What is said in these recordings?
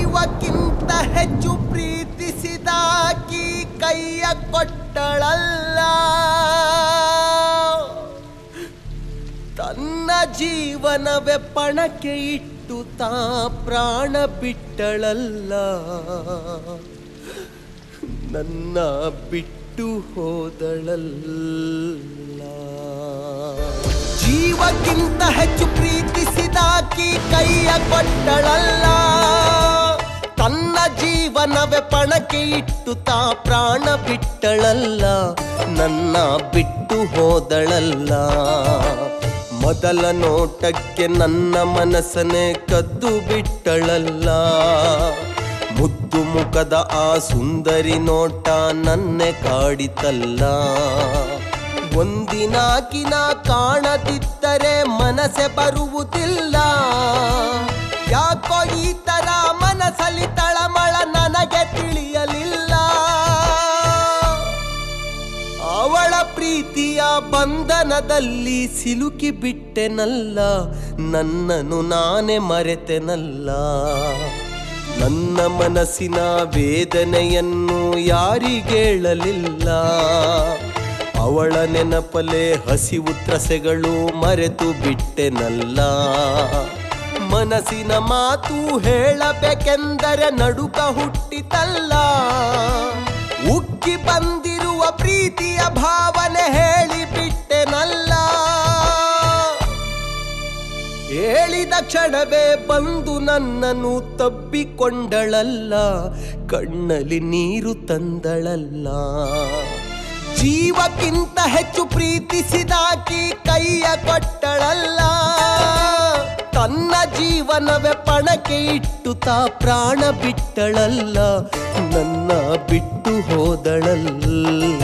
ಜೀವಕ್ಕಿಂತ ಹೆಚ್ಚು ಪ್ರೀತಿಸಿದಾಕಿ ಕೈಯ ಕೊಟ್ಟಳಲ್ಲ ತನ್ನ ಜೀವನವೇ ಪಣಕ್ಕೆ ಇಟ್ಟು ತಾ ಪ್ರಾಣ ಬಿಟ್ಟಳಲ್ಲ ನನ್ನ ಬಿಟ್ಟು ಹೋದಳಲ್ಲ ಜೀವಕ್ಕಿಂತ ಹೆಚ್ಚು ಪ್ರೀತಿಸಿದಾಕಿ ಕೈಯ ಕೊಟ್ಟಳಲ್ಲ ತನ್ನ ಜೀವನವೇ ಪಣಕ್ಕೆ ಇಟ್ಟು ತಾ ಪ್ರಾಣ ಬಿಟ್ಟಳಲ್ಲ ನನ್ನ ಬಿಟ್ಟು ಹೋದಳಲ್ಲ ಮೊದಲ ನೋಟಕ್ಕೆ ನನ್ನ ಮನಸ್ಸನ್ನೇ ಕದ್ದು ಬಿಟ್ಟಳಲ್ಲ ಮುದ್ದು ಮುಖದ ಆ ಸುಂದರಿ ನೋಟ ನನ್ನೆ ಕಾಡಿತಲ್ಲ ಒಂದಿನಾಕಿನ ಕಾಣದಿದ್ದರೆ ಮನಸ್ಸೆ ಬರುವುದಿಲ್ಲ ಯಾಕೋ ಈ ತರ ಮನಸ್ಸಲ್ಲಿ ತಳಮಳ ನನಗೆ ತಿಳಿಯಲಿಲ್ಲ ಅವಳ ಪ್ರೀತಿಯ ಬಂಧನದಲ್ಲಿ ಸಿಲುಕಿ ಬಿಟ್ಟೆನಲ್ಲ ನನ್ನನ್ನು ನಾನೇ ಮರೆತೆನಲ್ಲ ನನ್ನ ಮನಸ್ಸಿನ ವೇದನೆಯನ್ನು ಯಾರಿಗೇಳಲಿಲ್ಲ ಅವಳ ನೆನಪಲೆ ಹಸಿವು ತ್ರಸೆಗಳು ಮರೆತು ಬಿಟ್ಟೆನಲ್ಲ ಮನಸ್ಸಿನ ಮಾತು ಹೇಳಬೇಕೆಂದರೆ ನಡುಕ ಹುಟ್ಟಿತಲ್ಲ ಉಕ್ಕಿ ಬಂದಿರುವ ಪ್ರೀತಿಯ ಭಾವನೆ ಹೇಳಿಬಿಟ್ಟೆನಲ್ಲ ಹೇಳಿದ ಕ್ಷಣವೇ ಬಂದು ನನ್ನನ್ನು ತಬ್ಬಿಕೊಂಡಳಲ್ಲ ಕಣ್ಣಲ್ಲಿ ನೀರು ತಂದಳಲ್ಲ ಜೀವಕ್ಕಿಂತ ಹೆಚ್ಚು ಪ್ರೀತಿಸಿದಾಕಿ ಕೈಯ ಕೊಟ್ಟಳಲ್ಲ ತನ್ನ ಜೀವನವೇ ಪಣಕ್ಕೆ ಇಟ್ಟು ತಾ ಪ್ರಾಣ ಬಿಟ್ಟಳಲ್ಲ ನನ್ನ ಬಿಟ್ಟು ಹೋದಳಲ್ಲ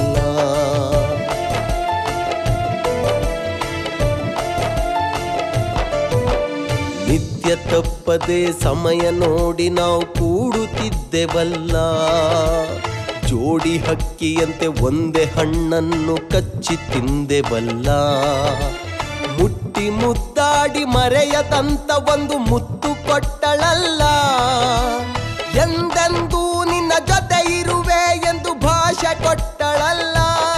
ನಿತ್ಯ ತಪ್ಪದೆ ಸಮಯ ನೋಡಿ ನಾವು ಕೂಡುತ್ತಿದ್ದೆವಲ್ಲ ಜೋಡಿ ಹಕ್ಕಿಯಂತೆ ಒಂದೇ ಹಣ್ಣನ್ನು ಕಚ್ಚಿ ತಿಂದೆವಲ್ಲ ಮುಟ್ಟಿ ಮುದ್ದಾಡಿ ಮರೆಯದಂತ ಒಂದು ಮುತ್ತು ಕೊಟ್ಟಳಲ್ಲ ಎಂದೆಂದೂ ನಿನ್ನ ಜೊತೆ ಇರುವೆ ಎಂದು ಭಾಷೆ ಕೊಟ್ಟಳಲ್ಲ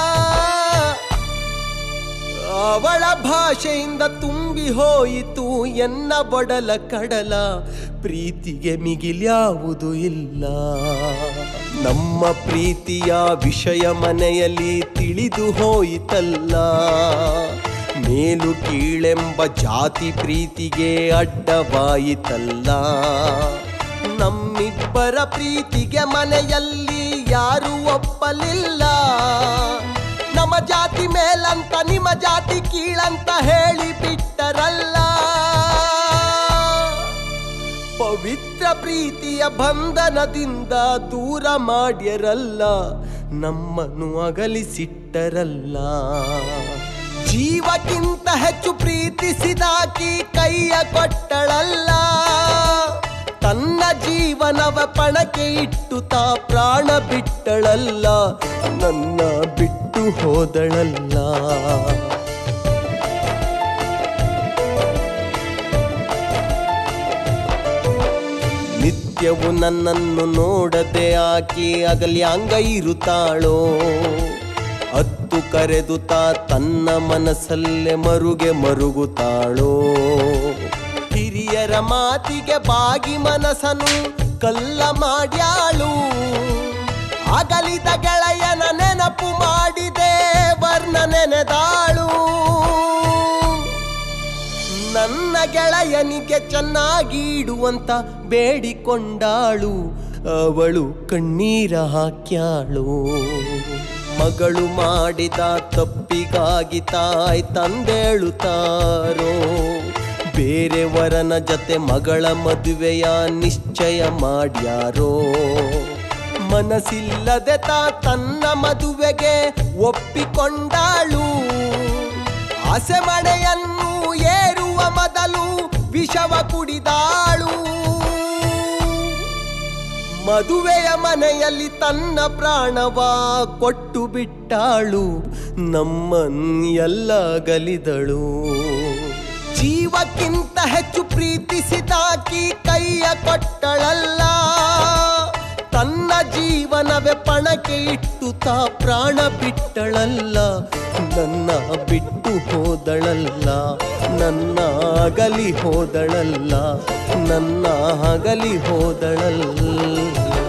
ಅವಳ ಭಾಷೆಯಿಂದ ತುಂಬಿ ಹೋಯಿತು ಎನ್ನ ಬಡಲ ಕಡಲ ಪ್ರೀತಿಗೆ ಮಿಗಿಲ್ಯಾವುದು ಇಲ್ಲ ನಮ್ಮ ಪ್ರೀತಿಯ ವಿಷಯ ಮನೆಯಲ್ಲಿ ತಿಳಿದು ಹೋಯಿತಲ್ಲ ಮೇಲು ಕೀಳೆಂಬ ಜಾತಿ ಪ್ರೀತಿಗೆ ಅಡ್ಡವಾಯಿತಲ್ಲ ನಮ್ಮಿಬ್ಬರ ಪ್ರೀತಿಗೆ ಮನೆಯಲ್ಲಿ ಯಾರು ಒಪ್ಪಲಿಲ್ಲ ನಮ್ಮ ಜಾತಿ ಮೇಲಂತ ನಿಮ್ಮ ಜಾತಿ ಕೀಳಂತ ಹೇಳಿ ಬಿಟ್ಟರಲ್ಲ ಪವಿತ್ರ ಪ್ರೀತಿಯ ಬಂಧನದಿಂದ ದೂರ ಮಾಡ್ಯರಲ್ಲ ನಮ್ಮನ್ನು ಅಗಲಿಸಿಟ್ಟರಲ್ಲ ಜೀವಕ್ಕಿಂತ ಹೆಚ್ಚು ಪ್ರೀತಿಸಿದಾಕಿ ಕೈಯ ಕೊಟ್ಟಳಲ್ಲ ತನ್ನ ಜೀವನವ ಪಣಕ್ಕೆ ಇಟ್ಟು ತಾ ಪ್ರಾಣ ಬಿಟ್ಟಳಲ್ಲ ನನ್ನ ಬಿಟ್ಟು ಹೋದಳಲ್ಲ ನಿತ್ಯವು ನನ್ನನ್ನು ನೋಡದೆ ಆಕೆ ಅಗಲ್ಯಾಂಗ ಇರುತ್ತಾಳೋ ಹತ್ತು ಕರೆದು ತಾ ತನ್ನ ಮನಸ್ಸಲ್ಲೇ ಮರುಗೆ ಮರುಗುತ್ತಾಳೋ ಹಿರಿಯರ ಮಾತಿಗೆ ಬಾಗಿ ಮನಸ್ಸನು ಕಲ್ಲ ಮಾಡ್ಯಾಳು ಅಗಲಿದ ಗೆಳೆಯನ ನೆನಪು ಮಾಡಿದೆ ವರ್ಣ ನೆನೆದಾಳು ನನ್ನ ಗೆಳೆಯನಿಗೆ ಚೆನ್ನಾಗಿ ಇಡುವಂತ ಬೇಡಿಕೊಂಡಾಳು ಅವಳು ಕಣ್ಣೀರ ಹಾಕ್ಯಾಳು ಮಗಳು ಮಾಡಿದ ತಪ್ಪಿಗಾಗಿ ತಾಯಿ ತಂದೇಳುತ್ತಾರೋ ಬೇರೆಯವರನ ಜತೆ ಮಗಳ ಮದುವೆಯ ನಿಶ್ಚಯ ಮಾಡ್ಯಾರೋ ಮನಸ್ಸಿಲ್ಲದೆ ತಾ ತನ್ನ ಮದುವೆಗೆ ಒಪ್ಪಿಕೊಂಡಾಳು ಆಸೆ ಮಳೆಯನ್ನು ಏರುವ ಮೊದಲು ವಿಷವ ಕುಡಿದಾಳು ಮದುವೆಯ ಮನೆಯಲ್ಲಿ ತನ್ನ ಪ್ರಾಣವ ಕೊಟ್ಟು ಬಿಟ್ಟಾಳು ನಮ್ಮನ್ನೆಲ್ಲ ಗಲಿದಳು ಜೀವಕ್ಕಿಂತ ಹೆಚ್ಚು ಪ್ರೀತಿಸಿದಾಕಿ ಕೈಯ ಕೊಟ್ಟಳಲ್ಲ ಜೀವನವೇ ಪಣಕ್ಕೆ ಇಟ್ಟು ತಾ ಪ್ರಾಣ ಬಿಟ್ಟಳಲ್ಲ ನನ್ನ ಬಿಟ್ಟು ಹೋದಳಲ್ಲ ನನ್ನ ಅಗಲಿ ಹೋದಳಲ್ಲ ನನ್ನ ಅಗಲಿ ಹೋದಳಲ್ಲ